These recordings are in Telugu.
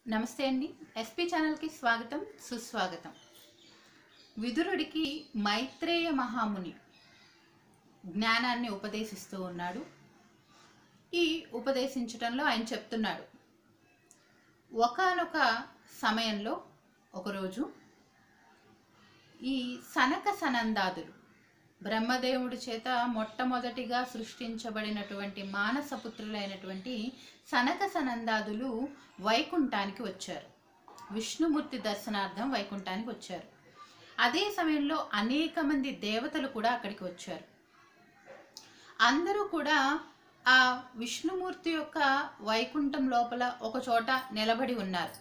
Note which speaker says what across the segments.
Speaker 1: నమస్తే అండి ఎస్పీ ఛానల్కి స్వాగతం సుస్వాగతం విదురుడికి మైత్రేయ మహాముని జ్ఞానాన్ని ఉపదేశిస్తూ ఉన్నాడు ఈ ఉపదేశించటంలో ఆయన చెప్తున్నాడు ఒకానొక సమయంలో ఒకరోజు ఈ సనక సనందాదులు బ్రహ్మదేవుడి చేత మొట్టమొదటిగా సృష్టించబడినటువంటి మానసపుత్రులైనటువంటి సనక సనందాదులు వైకుంఠానికి వచ్చారు విష్ణుమూర్తి దర్శనార్థం వైకుంఠానికి వచ్చారు అదే సమయంలో అనేక మంది దేవతలు కూడా అక్కడికి వచ్చారు అందరూ కూడా ఆ విష్ణుమూర్తి యొక్క వైకుంఠం లోపల ఒక చోట నిలబడి ఉన్నారు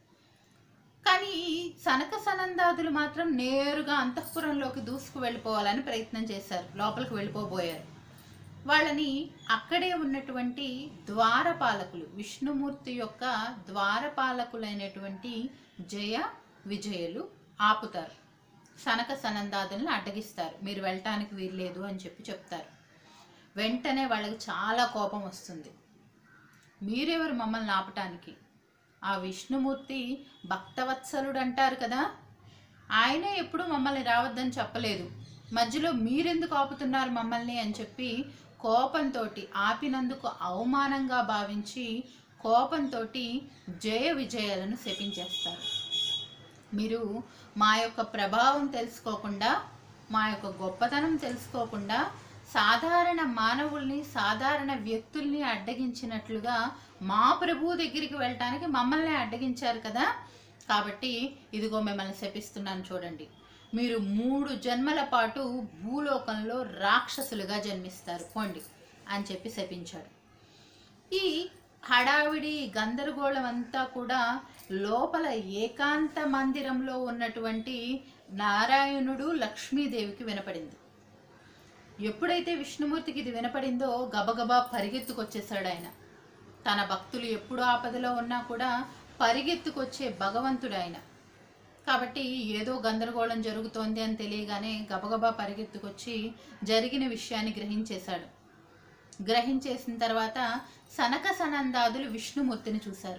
Speaker 1: కానీ ఈ సనక సనందాదులు మాత్రం నేరుగా అంతఃపురంలోకి దూసుకు వెళ్ళిపోవాలని ప్రయత్నం చేశారు లోపలికి వెళ్ళిపోబోయారు వాళ్ళని అక్కడే ఉన్నటువంటి ద్వారపాలకులు విష్ణుమూర్తి యొక్క ద్వారపాలకులైనటువంటి జయ విజయులు ఆపుతారు సనక సనందాదులను అడ్డగిస్తారు మీరు వెళ్ళటానికి వీల్లేదు అని చెప్పి చెప్తారు వెంటనే వాళ్ళకి చాలా కోపం వస్తుంది మీరెవరు మమ్మల్ని ఆపటానికి ఆ విష్ణుమూర్తి భక్తవత్సలుడు అంటారు కదా ఆయనే ఎప్పుడు మమ్మల్ని రావద్దని చెప్పలేదు మధ్యలో మీరెందుకు ఆపుతున్నారు మమ్మల్ని అని చెప్పి కోపంతో ఆపినందుకు అవమానంగా భావించి కోపంతో జయ విజయాలను శపించేస్తారు మీరు మా యొక్క ప్రభావం తెలుసుకోకుండా మా యొక్క గొప్పతనం తెలుసుకోకుండా సాధారణ మానవుల్ని సాధారణ వ్యక్తుల్ని అడ్డగించినట్లుగా మా ప్రభువు దగ్గరికి వెళ్ళటానికి మమ్మల్ని అడ్డగించారు కదా కాబట్టి ఇదిగో మిమ్మల్ని శపిస్తున్నాను చూడండి మీరు మూడు జన్మల పాటు భూలోకంలో రాక్షసులుగా జన్మిస్తారు పోండి అని చెప్పి శపించాడు ఈ హడావిడి గందరగోళం అంతా కూడా లోపల ఏకాంత మందిరంలో ఉన్నటువంటి నారాయణుడు లక్ష్మీదేవికి వినపడింది ఎప్పుడైతే విష్ణుమూర్తికి ఇది వినపడిందో గబగబా పరిగెత్తుకొచ్చేసాడు ఆయన తన భక్తులు ఎప్పుడు ఆపదలో ఉన్నా కూడా పరిగెత్తుకొచ్చే భగవంతుడు ఆయన కాబట్టి ఏదో గందరగోళం జరుగుతోంది అని తెలియగానే గబగబా పరిగెత్తుకొచ్చి జరిగిన విషయాన్ని గ్రహించేశాడు గ్రహించేసిన తర్వాత సనక సనందాదులు విష్ణుమూర్తిని చూశారు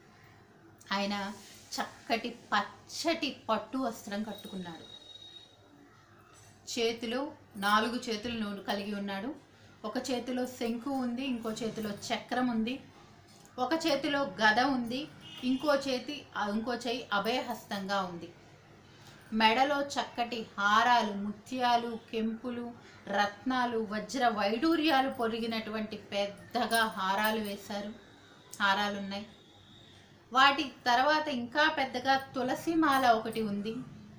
Speaker 1: ఆయన చక్కటి పచ్చటి పట్టు వస్త్రం కట్టుకున్నాడు చేతిలో నాలుగు చేతులను కలిగి ఉన్నాడు ఒక చేతిలో శంకు ఉంది ఇంకో చేతిలో చక్రం ఉంది ఒక చేతిలో గద ఉంది ఇంకో చేతి ఇంకో చేయి అభయహస్తంగా ఉంది మెడలో చక్కటి హారాలు ముత్యాలు కెంపులు రత్నాలు వజ్ర వైడూర్యాలు పొరిగినటువంటి పెద్దగా హారాలు వేశారు హారాలు ఉన్నాయి వాటి తర్వాత ఇంకా పెద్దగా తులసి మాల ఒకటి ఉంది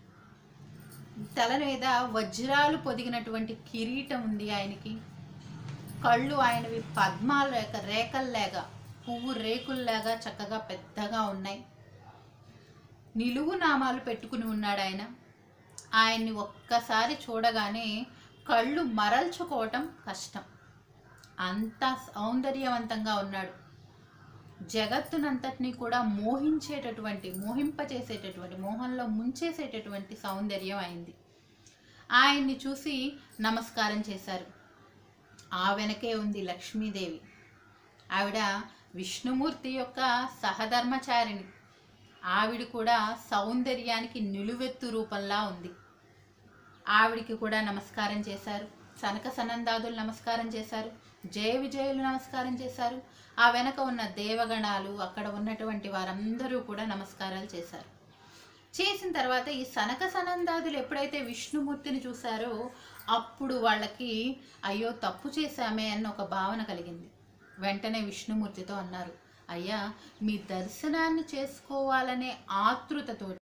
Speaker 1: తల మీద వజ్రాలు పొదిగినటువంటి కిరీటం ఉంది ఆయనకి కళ్ళు ఆయనవి పద్మాల రేఖ రేఖల్లాగా పువ్వు రేకుల్లాగా చక్కగా పెద్దగా ఉన్నాయి నిలువు నామాలు పెట్టుకుని ఉన్నాడు ఆయన ఆయన్ని ఒక్కసారి చూడగానే కళ్ళు మరల్చుకోవటం కష్టం అంత సౌందర్యవంతంగా ఉన్నాడు జగత్తునంతటిని కూడా మోహించేటటువంటి మోహింపచేసేటటువంటి మోహంలో ముంచేసేటటువంటి సౌందర్యం అయింది ఆయన్ని చూసి నమస్కారం చేశారు ఆ వెనకే ఉంది లక్ష్మీదేవి ఆవిడ విష్ణుమూర్తి యొక్క సహధర్మచారిణి ఆవిడ కూడా సౌందర్యానికి నిలువెత్తు రూపంలా ఉంది ఆవిడికి కూడా నమస్కారం చేశారు సనక సనందాదులు నమస్కారం చేశారు జయ విజయులు నమస్కారం చేశారు ఆ వెనక ఉన్న దేవగణాలు అక్కడ ఉన్నటువంటి వారందరూ కూడా నమస్కారాలు చేశారు చేసిన తర్వాత ఈ సనక సనందాదులు ఎప్పుడైతే విష్ణుమూర్తిని చూశారో అప్పుడు వాళ్ళకి అయ్యో తప్పు చేశామే అన్న ఒక భావన కలిగింది వెంటనే విష్ణుమూర్తితో అన్నారు అయ్యా మీ దర్శనాన్ని చేసుకోవాలనే ఆతృతతో